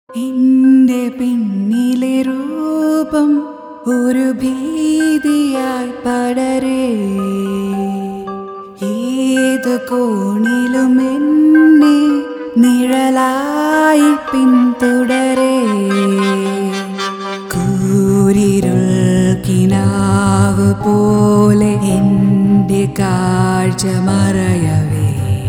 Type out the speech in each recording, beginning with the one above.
എന്റെ പിന്നിലെ രൂപം ഒരു ഭീതിയായി പടരേ ഏത് കോണിലും എന്നെ നിഴലായി പിന്തുടരേ കൂരിരുൾ കിനാവ് പോലെ എന്റെ കാഴ്ച മറയവേ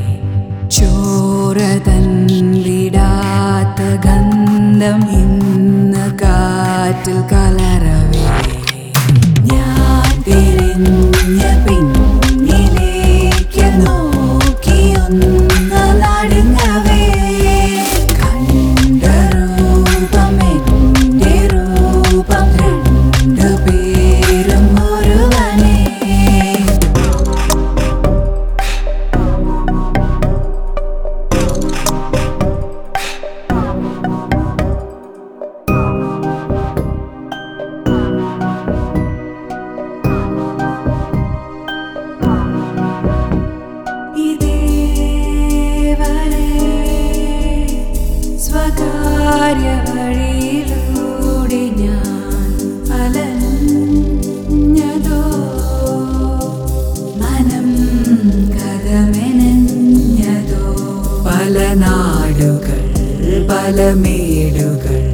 ചോരതൻ വിടാത്ത ഗന്ധം ഇന്ന് കാറ്റിൽ കലരവേ ഞാൻ തിരിഞ്ഞ പിന്നിലേക്ക് നോക്കിയൊന്ന് നടുങ്ങവേ കണ്ട രൂപം എന്റെ രൂപം രണ്ടു പേരും ഒരുവനേ ഇതേവരെ സ്വകാര്യ വഴിയിലൂടെ ഞാൻ അലഞ്ഞതോ മനം കഥമെനഞ്ഞതോ പല നാടുകൾ പല മേടുകൾ